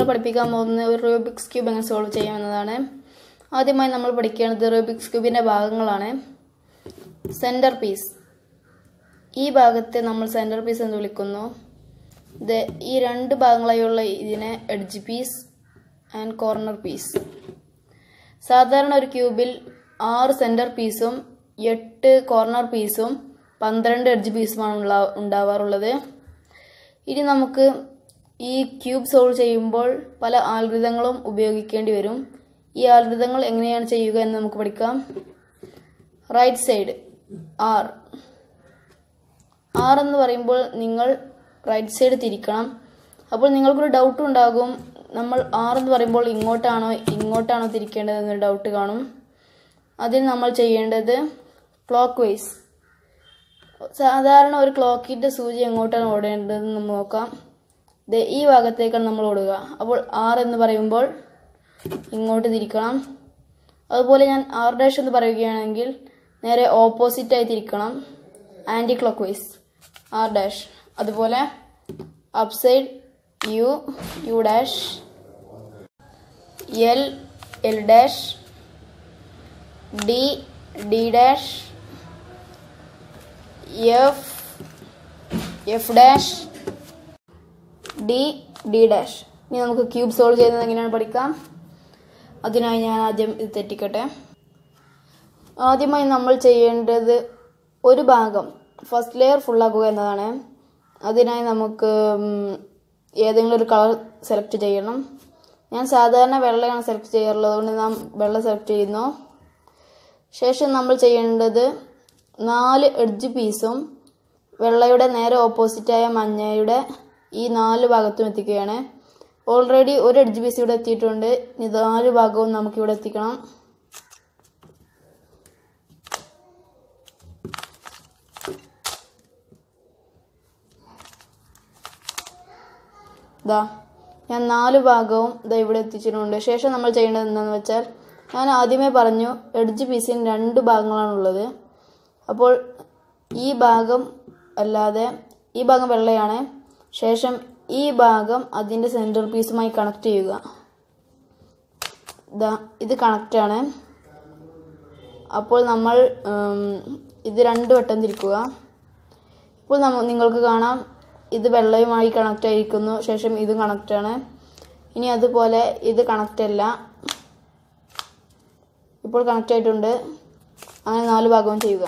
പഠിപ്പിക്കാൻ പോകുന്നത് ഒരു റൂബിക്സ് ക്യൂബ് എങ്ങനെ സോൾവ് ചെയ്യാമെന്നതാണ് ആദ്യമായി നമ്മൾ പഠിക്കേണ്ടത് റൂബിക്സ് ക്യൂബിൻ്റെ ഭാഗങ്ങളാണ് സെൻറ്റർ പീസ് ഈ ഭാഗത്തെ നമ്മൾ സെൻറ്റർ പീസ് എന്ന് വിളിക്കുന്നു ഇത് ഈ രണ്ട് ഭാഗങ്ങളായുള്ള ഇതിനെ edge piece and corner piece സാധാരണ ഒരു ക്യൂബിൽ ആറ് സെൻറ്റർ പീസും എട്ട് കോർണർ പീസും പന്ത്രണ്ട് എഡ്ജ് പീസുമാണ് ഉള്ള ഉണ്ടാവാറുള്ളത് ഇനി നമുക്ക് ഈ ക്യൂബ് സോൾവ് ചെയ്യുമ്പോൾ പല ആൽഗൃതങ്ങളും ഉപയോഗിക്കേണ്ടി വരും ഈ ആൽഗൃതങ്ങൾ എങ്ങനെയാണ് ചെയ്യുക എന്ന് നമുക്ക് പഠിക്കാം റൈറ്റ് സൈഡ് ആർ ആർ എന്ന് പറയുമ്പോൾ നിങ്ങൾ റൈറ്റ് സൈഡ് തിരിക്കണം അപ്പോൾ നിങ്ങൾക്കൊരു ഡൗട്ട് ഉണ്ടാകും നമ്മൾ ആർ എന്ന് പറയുമ്പോൾ ഇങ്ങോട്ടാണോ ഇങ്ങോട്ടാണോ തിരിക്കേണ്ടത് എന്നൊരു ഡൗട്ട് കാണും അതിന് നമ്മൾ ചെയ്യേണ്ടത് ക്ലോക്ക് വൈസ് സാധാരണ ഒരു ക്ലോക്കിൻ്റെ സൂചി എങ്ങോട്ടാണ് ഓടേണ്ടതെന്ന് നമ്മൾ നോക്കാം ദേ ഈ ഭാഗത്തേക്കാണ് നമ്മൾ ഓടുക അപ്പോൾ ആർ എന്ന് പറയുമ്പോൾ ഇങ്ങോട്ട് തിരിക്കണം അതുപോലെ ഞാൻ ആർ ഡാഷ് എന്ന് പറയുകയാണെങ്കിൽ നേരെ ഓപ്പോസിറ്റായി തിരിക്കണം anticlockwise R dash അതുപോലെ upside U U dash L L dash D D dash F F dash D D dash ഇനി നമുക്ക് ക്യൂബ് സോൾവ് ചെയ്യുന്നത് എങ്ങനെയാണ് പഠിക്കാം അതിനായി ഞാൻ ആദ്യം ഇത് തെറ്റിക്കട്ടെ ആദ്യമായി നമ്മൾ ചെയ്യേണ്ടത് ഒരു ഭാഗം ഫസ്റ്റ് ലെയർ ഫുള്ളാക്കുക എന്നതാണ് അതിനായി നമുക്ക് ഉം, ഏതെങ്കിലും ഒരു കളർ സെലക്ട് ചെയ്യണം ഞാൻ സാധാരണ വെള്ളയാണ് സെലക്ട് ചെയ്യാറുള്ളത് അതുകൊണ്ട് നാം വെള്ള സെലക്ട് ചെയ്യുന്നു ശേഷം നമ്മൾ ചെയ്യേണ്ടത് നാല് എഡ്ജ് പീസും വെള്ളയുടെ നേരെ ഓപ്പോസിറ്റായ മഞ്ഞയുടെ ഈ നാല് ഭാഗത്തും എത്തിക്കുകയാണ് ഓൾറെഡി ഒരു എഡ്ജ് പീസ് ഇവിടെ എത്തിയിട്ടുണ്ട് ഇനി നാല് ഭാഗവും നമുക്ക് ഇവിടെ എത്തിക്കണം ദാ ഞാൻ നാല് ഭാഗവും ദാ ഇവിടെ എത്തിച്ചിട്ടുണ്ട് ശേഷം നമ്മൾ ചെയ്യേണ്ടത് എന്താണെന്ന് വെച്ചാൽ ഞാൻ ആദ്യമേ പറഞ്ഞു എഡ്ജ് പീസിന് രണ്ട് ഭാഗങ്ങളാണുള്ളത് അപ്പോൾ ഈ ഭാഗം അല്ലാതെ ഈ ഭാഗം വെള്ളയാണ് ശേഷം ഈ ഭാഗം അതിൻ്റെ സെൻറ്റർ പീസുമായി കണക്ട് ചെയ്യുക ദാ ഇത് കണക്റ്റാണ് അപ്പോൾ നമ്മൾ ഉം, ഇത് രണ്ട് വട്ടം തിരിക്കുക ഇപ്പോൾ നമ്മ നിങ്ങൾക്ക് കാണാം ഇത് വെള്ളയുമായി കണക്റ്റ് ആയിരിക്കുന്നു ശേഷം ഇത് കണക്റ്റാണ് ഇനി അതുപോലെ ഇത് കണക്റ്റ് അല്ല ഇപ്പോൾ കണക്റ്റ് ആയിട്ടുണ്ട് അങ്ങനെ നാല് ഭാഗവും ചെയ്യുക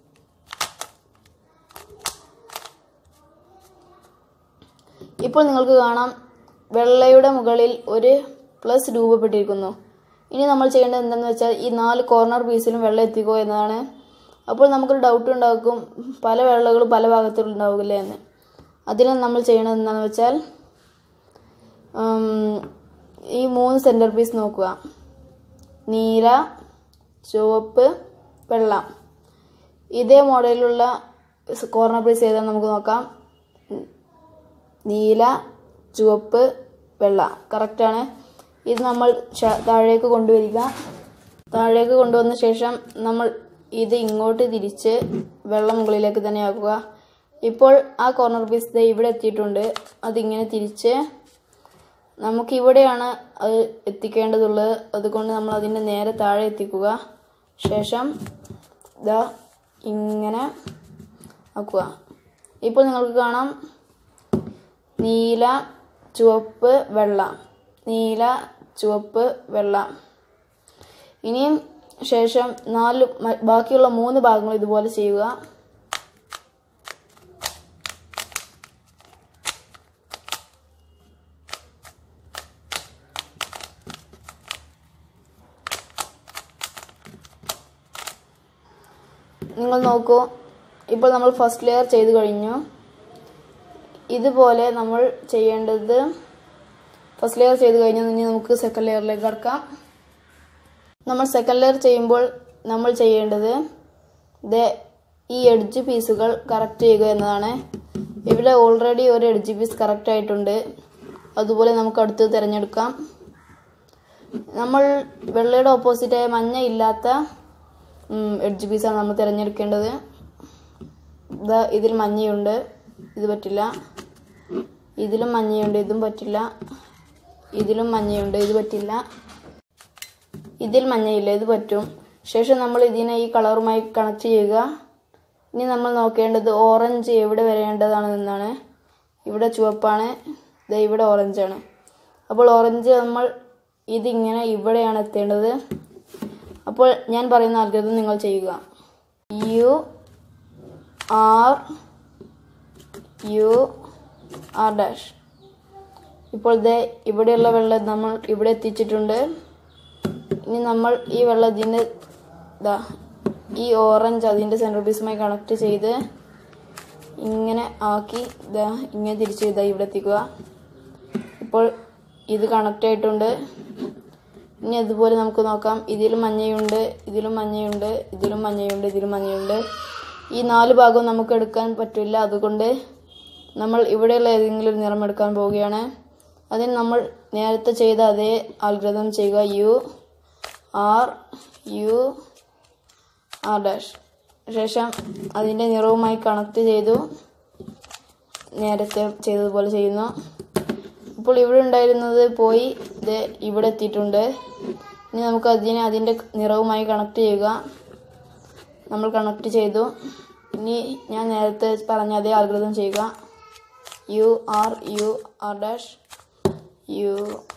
ഇപ്പോൾ നിങ്ങൾക്ക് കാണാം വെള്ളയുടെ മുകളിൽ ഒരു പ്ലസ് രൂപപ്പെട്ടിരിക്കുന്നു ഇനി നമ്മൾ ചെയ്യേണ്ടത് എന്താണെന്ന് വെച്ചാൽ ഈ നാല് കോർണർ പീസിലും വെള്ളം എത്തിക്കുക എന്നതാണ് അപ്പോൾ നമുക്കൊരു ഡൗട്ട് ഉണ്ടാക്കും പല വെള്ളകളും പല ഭാഗത്തും ഉണ്ടാവില്ലേ എന്ന് അതിന് നമ്മൾ ചെയ്യേണ്ടത് എന്താണെന്ന് വെച്ചാൽ ഉം, ഈ മൂന്ന് സെൻറ്റർ പീസ് നോക്കുക നീല ചുവപ്പ് വെള്ള ഇതേ മോഡലിലുള്ള കോർണർ പീസ് ഏതാണെന്ന് നമുക്ക് നോക്കാം നീല ചുവപ്പ് വെള്ള കറക്റ്റാണ് ഇത് നമ്മൾ ശ- താഴേക്ക് കൊണ്ടുവരിക താഴേക്ക് കൊണ്ടുവന്ന ശേഷം നമ്മൾ ഇത് ഇങ്ങോട്ട് തിരിച്ച് വെള്ളം മുകളിലേക്ക് തന്നെ ആക്കുക ഇപ്പോൾ ആ കോർണർ പീസ് ദേ ഇവിടെ എത്തിയിട്ടുണ്ട് അതിങ്ങനെ തിരിച്ച് നമുക്ക് ഇവിടെയാണ് അത് എത്തിക്കേണ്ടതുള്ളത് അതുകൊണ്ട് നമ്മൾ അതിൻ്റെ നേരെ താഴെ എത്തിക്കുക ശേഷം ഇതാ ഇങ്ങനെ ആക്കുക ഇപ്പോൾ നിങ്ങൾക്ക് കാണാം നീല ചുവപ്പ് വെള്ള നീല ചുവപ്പ് വെള്ള ഇനിയും ശേഷം നാല് മ- ബാക്കിയുള്ള മൂന്ന് ഭാഗങ്ങൾ ഇതുപോലെ ചെയ്യുക നിങ്ങൾ നോക്കൂ ഇപ്പോൾ നമ്മൾ ഫസ്റ്റ് ലെയർ ചെയ്ത് കഴിഞ്ഞു ഇതുപോലെ നമ്മൾ ചെയ്യേണ്ടത് ഫസ്റ്റ് ലെയർ ചെയ്ത് കഴിഞ്ഞു ഇനി നമുക്ക് സെക്കൻഡ് ലെയറിലേക്ക് കടക്കാം നമ്മൾ സെക്കൻഡ് ലെയർ ചെയ്യുമ്പോൾ നമ്മൾ ചെയ്യേണ്ടത് ദേ ഈ എഡ്ജ് പീസുകൾ കറക്റ്റ് ചെയ്യുക എന്നതാണ് ഇവിടെ ഓൾറെഡി ഒരു എഡ്ജ് പീസ് കറക്റ്റ് ആയിട്ടുണ്ട് അതുപോലെ നമുക്ക് അടുത്ത് തിരഞ്ഞെടുക്കാം നമ്മൾ വെള്ളയുടെ ഓപ്പോസിറ്റായ മഞ്ഞ ഇല്ലാത്ത എഡ്ജ് പീസാണ് നമ്മൾ തിരഞ്ഞെടുക്കേണ്ടത് ഇതാ ഇതിൽ മഞ്ഞയുണ്ട് ഇത് പറ്റില്ല ഇതിലും മഞ്ഞയുണ്ട് ഇതും പറ്റില്ല ഇതിലും മഞ്ഞയുണ്ട് ഇത് പറ്റില്ല ഇതിൽ മഞ്ഞയില്ല ഇത് പറ്റും ശേഷം നമ്മൾ ഇതിനെ ഈ കളറുമായി കണക്ട് ചെയ്യുക ഇനി നമ്മൾ നോക്കേണ്ടത് ഓറഞ്ച് എവിടെ വരേണ്ടതാണ് എന്നാണ് ഇവിടെ ചുവപ്പാണ് ദേ ഇവിടെ ഓറഞ്ചാണ് അപ്പോൾ ഓറഞ്ച് നമ്മൾ ഇതിങ്ങനെ ഇവിടെയാണ് എത്തേണ്ടത് അപ്പോൾ ഞാൻ പറയുന്ന അൽഗൃതം നിങ്ങൾ ചെയ്യുക U R U R dash ഇപ്പോൾ ദേ ഇവിടെയുള്ള വെള്ളം നമ്മൾ ഇവിടെ എത്തിച്ചിട്ടുണ്ട് ഇനി നമ്മൾ ഈ വെള്ളം ഇതിൻ്റെ ഇതാ ഈ ഓറഞ്ച് അതിൻ്റെ സെൻട്രൽ പീസുമായി കണക്ട് ചെയ്ത് ഇങ്ങനെ ആക്കി ഇതാ ഇങ്ങനെ തിരിച്ച് ഇതാ ഇവിടെ എത്തിക്കുക ഇപ്പോൾ ഇത് കണക്റ്റ് ആയിട്ടുണ്ട് ഇനി അതുപോലെ നമുക്ക് നോക്കാം ഇതിലും മഞ്ഞയുണ്ട് ഇതിലും മഞ്ഞയുണ്ട് ഇതിലും മഞ്ഞയുണ്ട് ഇതിലും മഞ്ഞയുണ്ട് ഈ നാല് ഭാഗവും നമുക്ക് എടുക്കാൻ പറ്റില്ല അതുകൊണ്ട് നമ്മൾ ഇവിടെയുള്ള ഏതെങ്കിലും ഒരു നിറം എടുക്കാൻ പോവുകയാണ് അതിന് നമ്മൾ നേരത്തെ ചെയ്ത അതേ ആൽഗ്രതം ചെയ്യുക U R U R dash ശേഷം അതിൻ്റെ നിറവുമായി കണക്ട് ചെയ്തു നേരത്തെ ചെയ്തതുപോലെ ചെയ്യുന്നു ഇപ്പോൾ ഇവിടെ ഉണ്ടായിരുന്നത് പോയി ഇത് ഇവിടെ എത്തിയിട്ടുണ്ട് ഇനി നമുക്ക് അതിനെ അതിൻ്റെ നിറവുമായി കണക്ട് ചെയ്യുക നമ്മൾ കണക്ട് ചെയ്തു ഇനി ഞാൻ നേരത്തെ പറഞ്ഞ അതേ ആൽഗ്രതം ചെയ്യുക U R U R dash U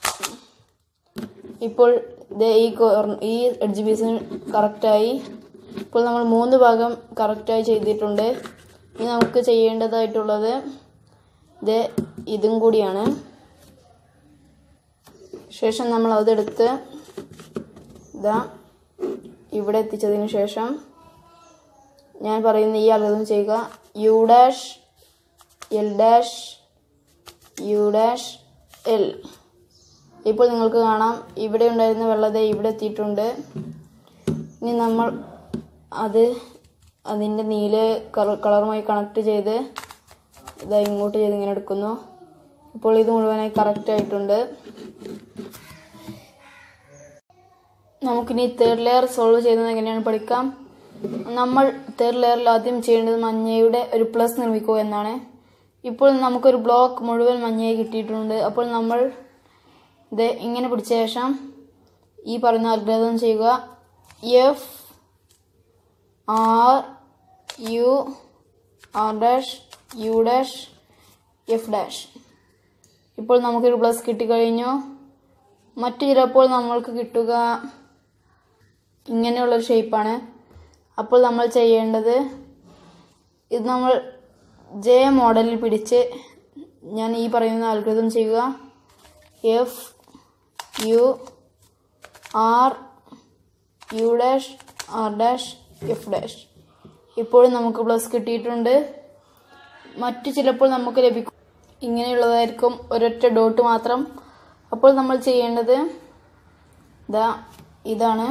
ഇപ്പോൾ ദേ ഈ കോർ- ഈ എഡ്ജ് പീസ് കറക്റ്റായി ഇപ്പോൾ നമ്മൾ മൂന്ന് ഭാഗം കറക്റ്റായി ചെയ്തിട്ടുണ്ട് ഇനി നമുക്ക് ചെയ്യേണ്ടതായിട്ടുള്ളത് ഇത് ഇതും കൂടിയാണ് ശേഷം നമ്മൾ അതെടുത്ത് ഇതാ ഇവിടെ എത്തിച്ചതിന് ശേഷം ഞാൻ പറയുന്ന ഈ അലതും ചെയ്യുക U dash L dash U dash L ഇപ്പോൾ നിങ്ങൾക്ക് കാണാം ഇവിടെ ഉണ്ടായിരുന്ന വെള്ളത ഇവിടെ എത്തിയിട്ടുണ്ട് ഇനി നമ്മൾ അത് അതിൻ്റെ നീല കള- കളറുമായി കണക്ട് ചെയ്ത് ഇതാ ഇങ്ങോട്ട് ചെയ്ത് ഇങ്ങനെ എടുക്കുന്നു ഇപ്പോൾ ഇത് മുഴുവനായി കറക്റ്റ് ആയിട്ടുണ്ട് നമുക്കിനി തേർഡ് ലെയർ സോൾവ് ചെയ്യുന്നത് എങ്ങനെയാണ് പഠിക്കാം നമ്മൾ തേർഡ് ലെയറിൽ ആദ്യം ചെയ്യേണ്ടത് മഞ്ഞയുടെ ഒരു പ്ലസ് നിർമ്മിക്കുക എന്നാണ് ഇപ്പോൾ നമുക്കൊരു ബ്ലോക്ക് മുഴുവൻ മഞ്ഞയെ കിട്ടിയിട്ടുണ്ട് അപ്പോൾ നമ്മൾ ഇത് ഇങ്ങനെ പിടിച്ച ശേഷം ഈ പറയുന്ന അൽഗ്രഹം ചെയ്യുക F R U R dash U dash F dash ഇപ്പോൾ നമുക്കൊരു പ്ലസ് കിട്ടിക്കഴിഞ്ഞു മറ്റു ചിലപ്പോൾ നമ്മൾക്ക് കിട്ടുക ഇങ്ങനെയുള്ളൊരു ഷേപ്പാണ് അപ്പോൾ നമ്മൾ ചെയ്യേണ്ടത് ഇത് നമ്മൾ ജെ മോഡലിൽ പിടിച്ച് ഞാൻ ഈ പറയുന്ന അൽഗൃതം ചെയ്യുക F U R U dash R dash F dash ഇപ്പോഴും നമുക്ക് പ്ലസ് കിട്ടിയിട്ടുണ്ട് മറ്റു ചിലപ്പോൾ നമുക്ക് ലഭിക്കും ഇങ്ങനെയുള്ളതായിരിക്കും ഒരൊറ്റ ഡോട്ട് മാത്രം അപ്പോൾ നമ്മൾ ചെയ്യേണ്ടത് ഇതാ ഇതാണ്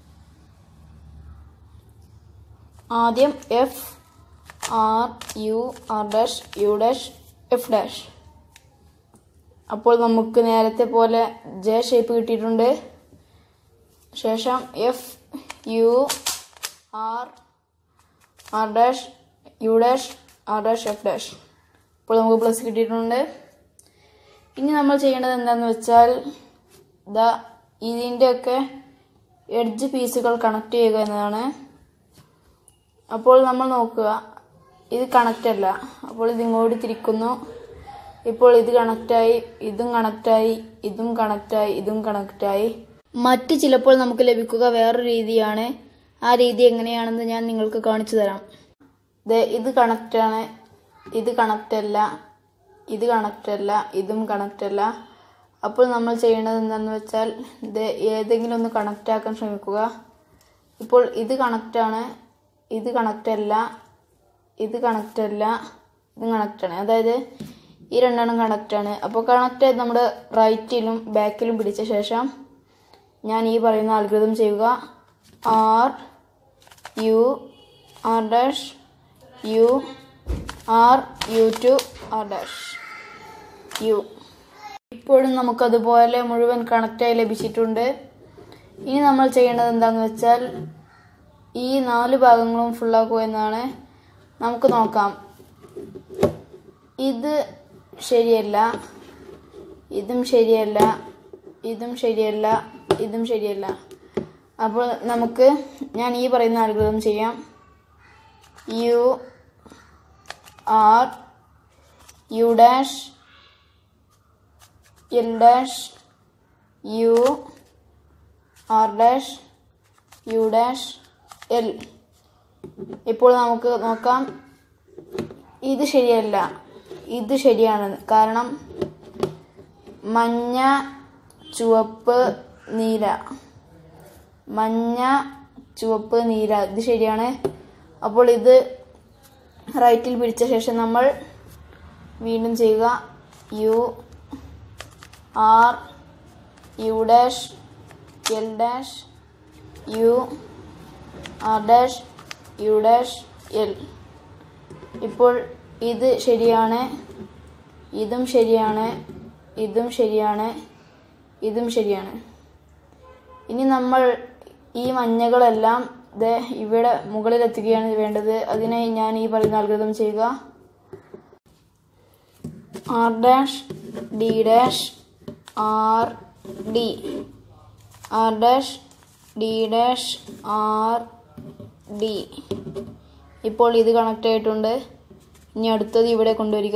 ആദ്യം F R U R dash U dash F dash അപ്പോൾ നമുക്ക് നേരത്തെ പോലെ ജെ ഷേപ്പ് കിട്ടിയിട്ടുണ്ട് ശേഷം F U R R dash U dash R dash F dash ഇപ്പോൾ നമുക്ക് പ്ലസ് കിട്ടിയിട്ടുണ്ട് ഇനി നമ്മൾ ചെയ്യേണ്ടത് എന്താണെന്ന് വെച്ചാൽ ദാ ഇതിൻ്റെയൊക്കെ എഡ്ജ് പീസുകൾ കണക്ട് ചെയ്യുക എന്നതാണ് അപ്പോൾ നമ്മൾ നോക്കുക ഇത് കണക്റ്റ് അല്ല അപ്പോൾ ഇത് ഇങ്ങോട്ട് തിരിക്കുന്നു ഇപ്പോൾ ഇത് കണക്റ്റായി ഇതും കണക്റ്റായി ഇതും കണക്റ്റായി ഇതും കണക്റ്റായി മറ്റ് ചിലപ്പോൾ നമുക്ക് ലഭിക്കുക വേറൊരു രീതിയാണ് ആ രീതി എങ്ങനെയാണെന്ന് ഞാൻ നിങ്ങൾക്ക് കാണിച്ചു തരാം ദേ ഇത് കണക്റ്റാണ് ഇത് കണക്റ്റ് അല്ല ഇത് കണക്റ്റ് അല്ല ഇതും കണക്റ്റ് അല്ല അപ്പോൾ നമ്മൾ ചെയ്യേണ്ടത് എന്താണെന്ന് വെച്ചാൽ ഇത് ഏതെങ്കിലും ഒന്ന് കണക്റ്റ് ആക്കാൻ ശ്രമിക്കുക ഇപ്പോൾ ഇത് കണക്റ്റാണ് ഇത് കണക്റ്റ് അല്ല ഇത് കണക്റ്റ് അല്ല ഇത് കണക്റ്റാണ് അതായത് ഈ രണ്ടെണ്ണം കണക്റ്റാണ് അപ്പോൾ കണക്റ്റ് ആയത് നമ്മുടെ റൈറ്റിലും ബാക്കിലും പിടിച്ച ശേഷം ഞാൻ ഈ പറയുന്ന അൽകൃതം ചെയ്യുക R U R dash U R U two R dash U ഇപ്പോഴും നമുക്കതുപോലെ മുഴുവൻ കണക്റ്റായി ലഭിച്ചിട്ടുണ്ട് ഇനി നമ്മൾ ചെയ്യേണ്ടത് എന്താണെന്ന് വെച്ചാൽ ഈ നാല് ഭാഗങ്ങളും ഫുള്ളാക്കുക എന്നാണ് നമുക്ക് നോക്കാം ഇത് ശരിയല്ല ഇതും ശരിയല്ല ഇതും ശരിയല്ല ഇതും ശരിയല്ല അപ്പോൾ നമുക്ക് ഞാൻ ഈ പറയുന്ന അൽഗൃതം ചെയ്യാം U R U dash L dash U R dash U dash L ഇപ്പോൾ നമുക്ക് നോക്കാം ഇത് ശരിയല്ല ഇത് ശരിയാണ് കാരണം മഞ്ഞ ചുവപ്പ് നീല മഞ്ഞ ചുവപ്പ് നീല ഇത് ശരിയാണ് അപ്പോൾ ഇത് റൈറ്റിൽ പിടിച്ച ശേഷം നമ്മൾ വീണ്ടും ചെയ്യുക U R U dash L dash U R dash U dash L ഇപ്പോൾ ഇത് ശരിയാണ് ഇതും ശരിയാണ് ഇതും ശരിയാണ് ഇതും ശരിയാണ് ഇനി നമ്മൾ ഈ മഞ്ഞകളെല്ലാം ദേ ഇവിടെ മുകളിലെത്തുകയാണ് വേണ്ടത് അതിനായി ഞാൻ ഈ പറയുന്ന അൽഗൃതം ചെയ്യുക R dash D dash R D R dash D dash R D ഇപ്പോൾ ഇത് കണക്റ്റ് ആയിട്ടുണ്ട് ഇനി അടുത്തത് ഇവിടെ കൊണ്ടുവരിക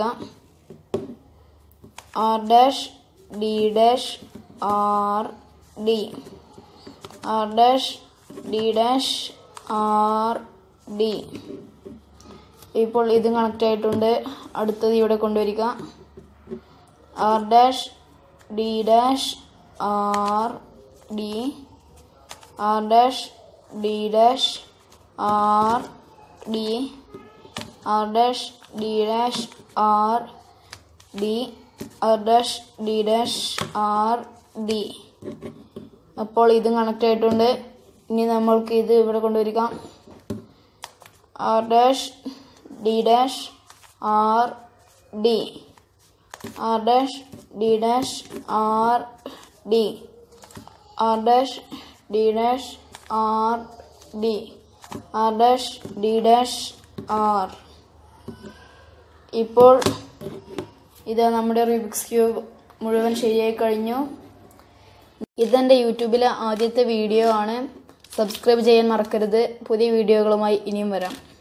R dash D dash R D R dash D dash R D ഇപ്പോൾ ഇത് കണക്റ്റ് ആയിട്ടുണ്ട് അടുത്തത് ഇവിടെ കൊണ്ടുവരിക R dash D dash R D R dash D dash R D R dash D dash R D R dash D dash R D അപ്പോൾ ഇതും connect ആയിട്ടുണ്ട് ഇനി നമ്മൾക്ക് ഇത് ഇവിടെ കൊണ്ടുവരിക R dash D dash R D R dash D dash R D R dash D dash R D R dash D dash R ഇപ്പോൾ ഇത് നമ്മുടെ റിബിക്സ് ക്യൂബ് മുഴുവൻ ശരിയായി കഴിഞ്ഞു ഇതെൻ്റെ യൂട്യൂബിലെ ആദ്യത്തെ വീഡിയോ ആണ് സബ്സ്ക്രൈബ് ചെയ്യാൻ മറക്കരുത് പുതിയ വീഡിയോകളുമായി ഇനിയും വരാം